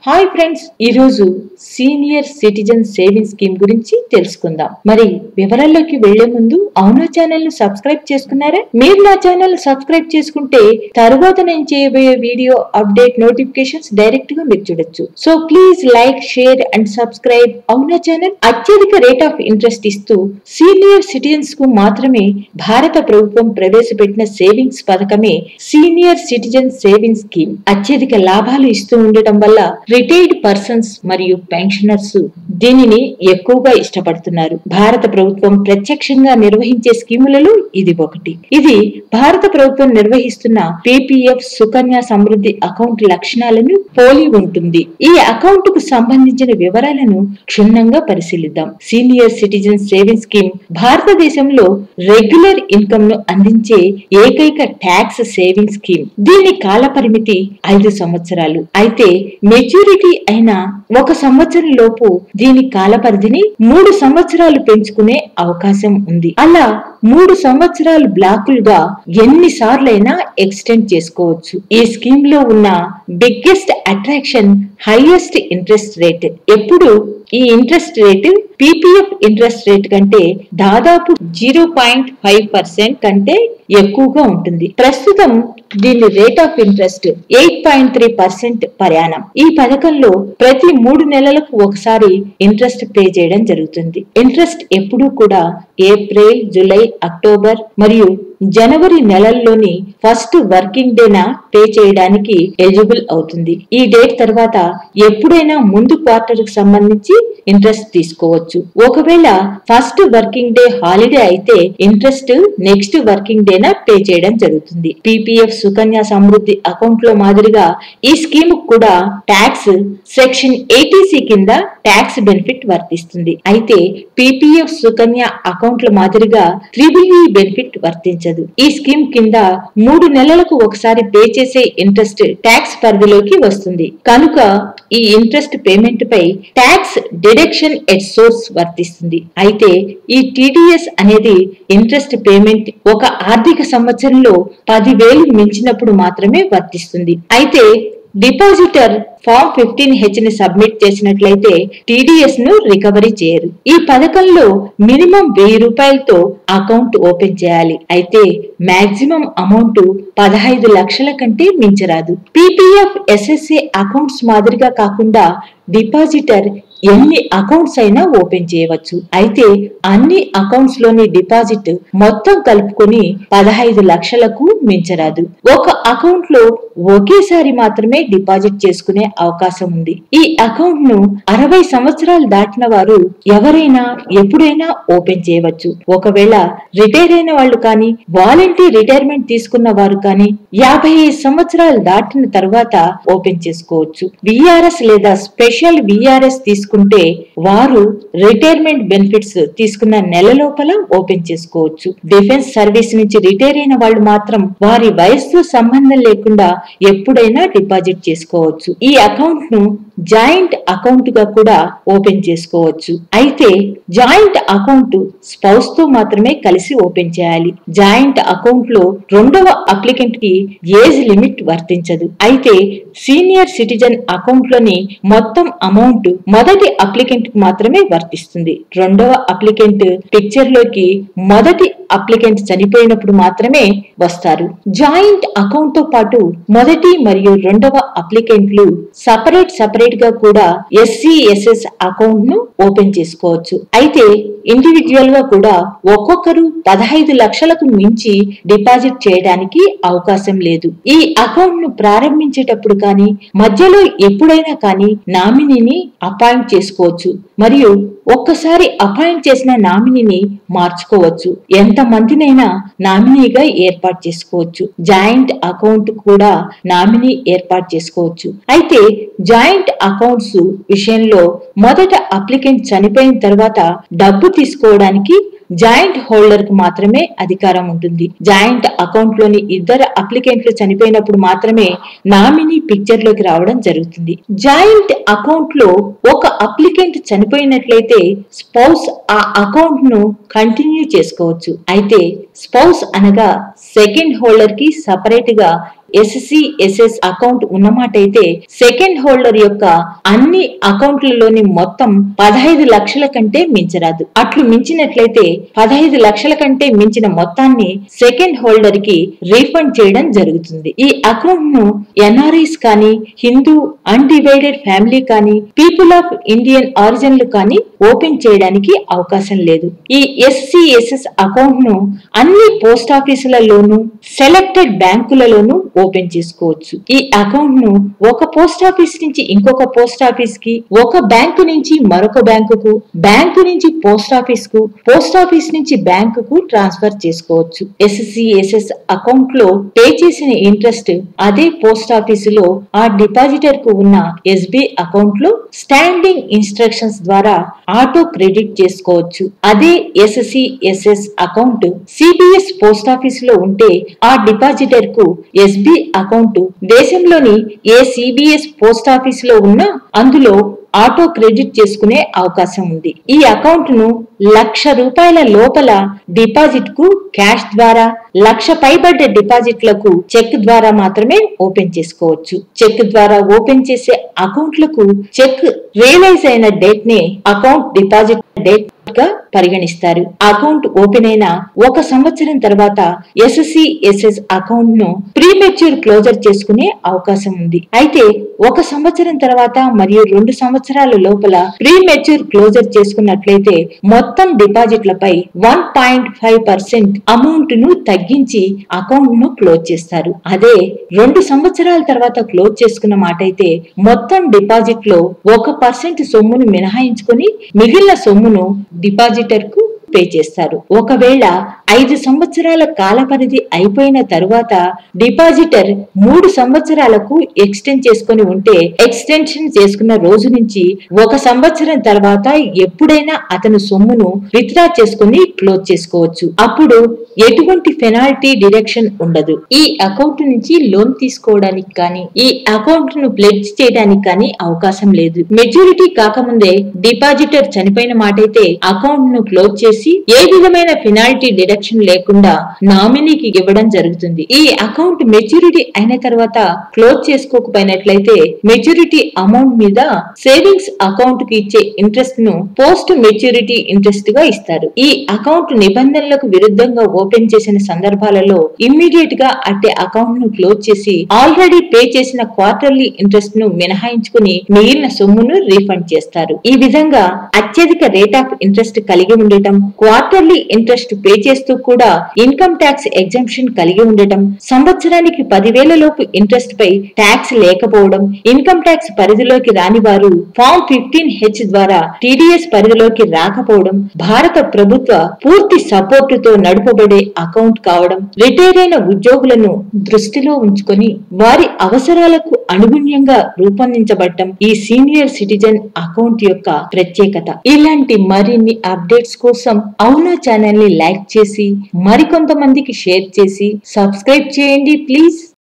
hi friends ఈ రోజు senior citizen saving scheme గురించి తెలుసుకుందాం మరి వివరాల్లోకి వెళ్లే ముందు అవునా ఛానల్ ను సబ్స్క్రైబ్ చేసుకున్నారా మీరు నా ఛానల్ సబ్స్క్రైబ్ చేసుకుంటే తరువాత నేను చేయబోయే వీడియో అప్డేట్ నోటిఫికేషన్స్ డైరెక్ట్ గా మీరు చూడొచ్చు so please like share and subscribe అవునా ఛానల్ అత్యధిక రేట్ ఆఫ్ ఇంట్రెస్ట్ ఇస్తూ సీనియర్ సిటిజన్స్ కు మాత్రమే భారత ప్రభుత్వం ప్రవేశపెట్టిన సేవింగ్స్ పథకమే సీనియర్ సిటిజన్ సేవింగ్ స్కీమ్ అత్యధిక లాభాలు ఇస్తూ ఉండటం వల్ల రిటైర్డ్ పర్సన్స్ మరియు పెన్షనర్స్ దీనిని ఎక్కువగా ఇష్టపడుతున్నారు భారత ప్రభుత్వం ప్రత్యక్షంగా నిర్వహించే స్కీములలో ఇది ఒకటి ఇది భారత ప్రభుత్వం నిర్వహిస్తున్న పీపీఎఫ్ సుకన్య సమృద్ధి అకౌంట్ లక్షణాలను పోలి ఉంటుంది ఈ అకౌంట్ కు సంబంధించిన వివరాలను క్షుణ్ణంగా పరిశీలిద్దాం సీనియర్ సిటిజన్ సేవింగ్ స్కీమ్ భారతదేశంలో రెగ్యులర్ ఇన్కమ్ ను అందించే ఏకైక ట్యాక్స్ సేవింగ్ స్కీమ్ దీని కాల పరిమితి ఐదు సంవత్సరాలు అయితే మెచ్యూరిటీ అయిన ఒక సంవత్సరం లోపు దీని కాల పరిధిని మూడు సంవత్సరాలు పెంచుకునే అవకాశం ఉంది అలా మూడు సంవత్సరాలు బ్లాకులుగా ఎన్ని సార్లైనా ఎక్స్టెండ్ చేసుకోవచ్చు ఈ స్కీమ్ లో ఉన్న biggest attraction highest interest rate ఎప్పుడు ఈ interest rate PPF interest rate కంటే దాదాపు జీరో పాయింట్ ఫైవ్ పర్సెంట్ కంటే ఎక్కువగా ఉంటుంది ప్రస్తుతం దీని rate of interest eight point three percent ప్రయాణం ఈ పథకంలో ప్రతి మూడు నెలలకు ఒకసారి ఇంట్రెస్ట్ పే చేయడం జరుగుతుంది ఇంట్రెస్ట్ ఎప్పుడూ కూడా ఏప్రిల్ జూలై అక్టోబర్ మరియు జనవరి నెలల్లోని ఫస్ట్ వర్కింగ్ డేన పే చేయడానికి ఎలిజిబుల్ అవుతుంది ఈ డేట్ తర్వాత ఎప్పుడైనా ముందు క్వార్టర్ కి సంబంధించి ఇంట్రెస్ట్ తీసుకోవచ్చు ఒకవేళ ఫస్ట్ వర్కింగ్ డే హాలిడే అయితే ఇంట్రెస్ట్ నెక్స్ట్ వర్కింగ్ డేన పే చేయడం జరుగుతుంది పీపీఎఫ్ సుకన్య సమృద్ధి అకౌంట్ లో మాదిరిగా ఈ స్కీమ్ కూడా ట్యాక్స్ సెక్షన్ ఏటీసీ కింద ట్యాక్స్ బెనిఫిట్ వర్తిస్తుంది అయితే పీపీఎఫ్ సుకన్య అకౌంట్ల మాదిరిగా ట్రిబుల్ ఈ బెనిఫిట్ వర్తించదు ఈ స్కీమ్ కింద మూడు నెలలకు ఒకసారి పే చేసే ఇంట్రెస్ట్ ట్యాక్స్ పరిధిలోకి వస్తుంది కనుక ఈ ఇంట్రెస్ట్ పేమెంట్ పై ట్యాక్స్ డిడక్షన్ ఎట్ సోర్స్ వర్తిస్తుంది అయితే ఈ టీడీఎస్ అనేది ఇంట్రెస్ట్ పేమెంట్ ఒక ఆర్థిక సంవత్సరంలో పదివేలు మించినప్పుడు మాత్రమే వర్తిస్తుంది అయితే డిపాజిటర్ ఫామ్ ఫిఫ్టీన్ హెచ్ ని సబ్మిట్ చేసినట్లయితే టీడీఎస్ ను రికవరీ చేయరు ఈ పథకంలో మినిమం వెయ్యి రూపాయలతో అకౌంట్ ఓపెన్ చేయాలి అయితే మాక్సిమం అమౌంట్ పదహైదు లక్షల కంటే మించరాదు పీపీఎఫ్ ఎస్ఎస్ఏ అకౌంట్స్ మాదిరిగా కాకుండా డిపాజిటర్ ఎన్ని అకౌంట్స్ అయినా ఓపెన్ చేయవచ్చు అయితే అన్ని అకౌంట్స్ లోని డిపాజిట్ మొత్తం కలుపుకొని పదహైదు లక్షలకు మించరాదు ఒక అకౌంట్ లో ఒకేసారి మాత్రమే డిపాజిట్ చేసుకునే అవకాశం ఉంది ఈ అకౌంట్ ను అరవై సంవత్సరాలు దాటిన వారు ఎవరైనా ఎప్పుడైనా ఓపెన్ చేయవచ్చు ఒకవేళ రిటైర్ అయిన వాళ్ళు కానీ వాలంటీ రిటైర్మెంట్ తీసుకున్న వారు కానీ యాభై ఐదు సంవత్సరాలు దాటిన తర్వాత ఓపెన్ చేసుకోవచ్చు విఆర్ఎస్ లేదా స్పెషల్ విఆర్ఎస్ తీసుకుంటే వారు రిటైర్మెంట్ బెనిఫిట్స్ తీసుకున్న నెల లోపల ఓపెన్ చేసుకోవచ్చు డిఫెన్స్ సర్వీస్ నుంచి రిటైర్ అయిన వాళ్ళు మాత్రం వారి వయస్సు సంబంధం లేకుండా ఎప్పుడైనా డిపాజిట్ చేసుకోవచ్చు ఈ అకౌంట్ ను జాయింట్ అకౌంట్ గా కూడా ఓపెన్ చేసుకోవచ్చు అయితే జాయింట్ అకౌంట్ స్పౌస్ తో మాత్రమే కలిసి ఓపెన్ చేయాలి జాయింట్ అకౌంట్ లో రెండవ అప్లికెంట్ కి ఏజ్ లిమిట్ వర్తించదు అయితే సీనియర్ సిటిజన్ అకౌంట్ లోని మొత్తం అమౌంట్ మొదటి అప్లికెంట్ కి మాత్రమే వర్తిస్తుంది రెండవ అప్లికెంట్ పిక్చర్ లోకి మొదటి అప్లికెంట్ చనిపోయినప్పుడు మాత్రమే వస్తారు జాయింట్ అకౌంట్ తో పాటు మొదటి మరియు రెండవ అప్లికెంట్లు సపరేట్ సపరేట్ గా కూడా ఎస్సీఎస్ఎస్ అకౌంట్ ను ఓపెన్ చేసుకోవచ్చు అయితే ఇండివిజువల్ గా కూడా ఒక్కొక్కరు పదహైదు లక్షలకు మించి డిపాజిట్ చేయడానికి అవకాశం లేదు ఈ అకౌంట్ ను ప్రారంభించేటప్పుడు కానీ మధ్యలో ఎప్పుడైనా కానీ నామినీని అపాయింట్ చేసుకోవచ్చు మరియు ఒక్కసారి అపాయింట్ చేసిన నామినీని మార్చుకోవచ్చు ఎంత మందినైనా నామినీగా ఏర్పాటు చేసుకోవచ్చు జాయింట్ అకౌంట్ కూడా నామినీ ఏర్పాటు చేసుకోవచ్చు అయితే జాయింట్ అకౌంట్స్ విషయంలో మొదట అప్లికెంట్ చనిపోయిన తర్వాత డబ్బు తీసుకోవడానికి జాయింట్ హోల్డర్ కు మాత్రమే అధికారం ఉంటుంది జాయింట్ అకౌంట్ లోని ఇద్దరు అప్లికెంట్లు చనిపోయినప్పుడు మాత్రమే నామినీ పిక్చర్ లోకి రావడం జరుగుతుంది జాయింట్ అకౌంట్ లో ఒక అప్లికెంట్ చనిపోయినట్లయితే స్పౌస్ ఆ అకౌంట్ ను కంటిన్యూ చేసుకోవచ్చు అయితే స్పౌస్ అనగా సెకండ్ హోల్డర్ కి సపరేట్ గా ఎస్సి ఎస్ఎస్ అకౌంట్ ఉన్నమాట అయితే సెకండ్ హోల్డర్ యొక్క అన్ని అకౌంట్లలోని మొత్తం పదహైదు లక్షల కంటే మించరాదు అట్లు మించినట్లయితే పదహైదు లక్షల కంటే మించిన మొత్తాన్ని సెకండ్ హోల్డర్ కి రీఫండ్ చేయడం జరుగుతుంది ఈ అకౌంట్ ను ఎన్ఆర్ఐస్ కానీ హిందూ అన్డివైడెడ్ ఫ్యామిలీ కానీ పీపుల్ ఆఫ్ ఇండియన్ ఆరిజిన్లు కానీ ఓపెన్ చేయడానికి అవకాశం లేదు ఈ ఎస్సిఎస్ఎస్ అకౌంట్ ను అన్ని పోస్ట్ ఆఫీసులలోనూ సెలెక్టెడ్ బ్యాంకులలోనూ ఓపెన్ చేసుకోవచ్చు ఈ అకౌంట్ ను ఒక పోస్ట్ ఆఫీస్ నుంచి ఇంకొక పోస్ట్ ఆఫీస్ కి ఒక బ్యాంకు నుంచి మరొక బ్యాంకుకు బ్యాంకు నుంచి పోస్ట్ ఆఫీస్ కు పోస్ట్ ఆఫీస్ నుంచి బ్యాంకుకు ట్రాన్స్ఫర్ చేసుకోవచ్చు ఎస్సిఎస్ఎస్ అకౌంట్ లో పే చేసిన ఇంట్రెస్ట్ అదే పోస్ట్ ఆఫీసులో ఆ డిపాజిటర్ కు ఉన్న ఎస్బి అకౌంట్ లో స్టాండింగ్ ఇన్స్ట్రక్షన్స్ ద్వారా ఆటో క్రెడిట్ చేసుకోవచ్చు అదే SCSS account CBS post office లో ఉంటే ఆ డిపాజిటర్ కు ఎస్బి అకౌంట్ దేశంలోని ఏ సిబిఎస్ పోస్ట్ ఆఫీస్ లో ఉన్నా అందులో ఆటో క్రెడిట్ చేసుకునే అవకాశం ఉంది ఈ అకౌంట్ ను లక్ష రూపాయల లోపల డిపాజిట్ కు క్యాష్ ద్వారా లక్ష పైబడ్డ డిపాజిట్లకు చెక్ ద్వారా మాత్రమే ఓపెన్ చేసుకోవచ్చు చెక్ ద్వారా ఓపెన్ చేసే అకౌంట్లకు చెక్ రియలైజ్ అయిన డేట్ నే అకౌంట్ డిపాజిట్ డేట్ గా పరిగణిస్తారు అకౌంట్ ఓపెన్ అయిన ఒక సంవత్సరం తర్వాత ఎస్ఎస్సి ఎస్ఎస్ అకౌంట్ ను ప్రీమెచ్యూర్ క్లోజర్ చేసుకునే అవకాశం ఉంది అయితే ఒక సంవత్సరం తర్వాత మరియు రెండు సంవత్సరాల లోపల ప్రీమెచ్యూర్ క్లోజర్ చేసుకున్నట్లయితే మొత్తం డిపాజిట్లపై one point five percent amount ను తగ్గించి అకౌంట్ ను క్లోజ్ చేస్తారు అదే రెండు సంవత్సరాల తర్వాత క్లోజ్ చేసుకున్న మాట అయితే మొత్తం డిపాజిట్ లో ఒక పర్సెంట్ సొమ్మును మినహాయించుకొని మిగిలిన సొమ్మును డిపాజిటర్ కు పే చేస్తారు ఒకవేళ ఐదు సంవత్సరాల కాల పరిధి అయిపోయిన తరువాత డిపాజిటర్ మూడు సంవత్సరాలకు ఎక్స్టెండ్ చేసుకుని ఉంటే ఎక్స్టెన్షన్ చేసుకున్న రోజు నుంచి ఒక సంవత్సరం తర్వాత ఎప్పుడైనా అతను సొమ్మును విత్డ్రా చేసుకుని క్లోజ్ చేసుకోవచ్చు అప్పుడు ఎటువంటి పెనాల్టీ డిడక్షన్ ఉండదు ఈ అకౌంట్ నుంచి లోన్ తీసుకోవడానికి కానీ ఈ అకౌంట్ ను ప్లెడ్జ్ చేయడానికి కానీ అవకాశం లేదు మెచ్యూరిటీ కాకముందే డిపాజిటర్ చనిపోయిన మాట అయితే అకౌంట్ ను క్లోజ్ చేసి ఏ విధమైన పెనాల్టీ డిడక్షన్ లేకుండా నామినీకి ఇవ్వడం జరుగుతుంది ఈ అకౌంట్ మెచ్యూరిటీ అయిన తర్వాత క్లోజ్ చేసుకోకపోయినట్లయితే మెచ్యూరిటీ అమౌంట్ మీద సేవింగ్స్ అకౌంట్ కి ఇచ్చే ఇంట్రెస్ట్ ను పోస్ట్ మెచ్యూరిటీ ఇంట్రెస్ట్ గా ఇస్తారు ఈ అకౌంట్ నిబంధనలకు విరుద్ధంగా ఓపెన్ చేసిన సందర్భాలలో ఇమ్మీడియట్ గా అట్టే అకౌంట్ ను క్లోజ్ చేసి ఆల్రెడీ పే చేసిన క్వార్టర్లీ ఇంట్రెస్ట్ ను మినహాయించుకుని మిగిలిన సొమ్మును రీఫండ్ చేస్తారు ఈ విధంగా అత్యధిక రేట్ ఆఫ్ ఇంట్రెస్ట్ కలిగి ఉండటం క్వార్టర్లీ ఇంట్రెస్ట్ పే చేస్తూ కూడా ఇన్కమ్ ట్యాక్స్ ఎగ్జంప్షన్ కలిగి ఉండటం సంవత్సరానికి పదివేల లోపు ఇంట్రెస్ట్ పై ట్యాక్స్ లేకపోవడం ఇన్కమ్ ట్యాక్స్ పరిధిలోకి రాని వారు ఫామ్ ఫిఫ్టీన్ హెచ్ ద్వారా టీడీఎస్ పరిధిలోకి రాకపోవడం భారత ప్రభుత్వ పూర్తి సపోర్టుతో నడుపబడే అకౌంట్ కావడం రిటైర్ అయిన ఉద్యోగులను దృష్టిలో ఉంచుకొని వారి అవసరాలకు అనుగుణ్యంగా రూపొందించబడటం ఈ సీనియర్ సిటిజన్ అకౌంట్ యొక్క ప్రత్యేకత ఇలాంటి మరిన్ని అప్డేట్స్ కోసం అవునా ఛానల్ ని లైక్ చేసి మరికొంతమందికి షేర్ చేసి సబ్స్క్రైబ్ చేయండి ప్లీజ్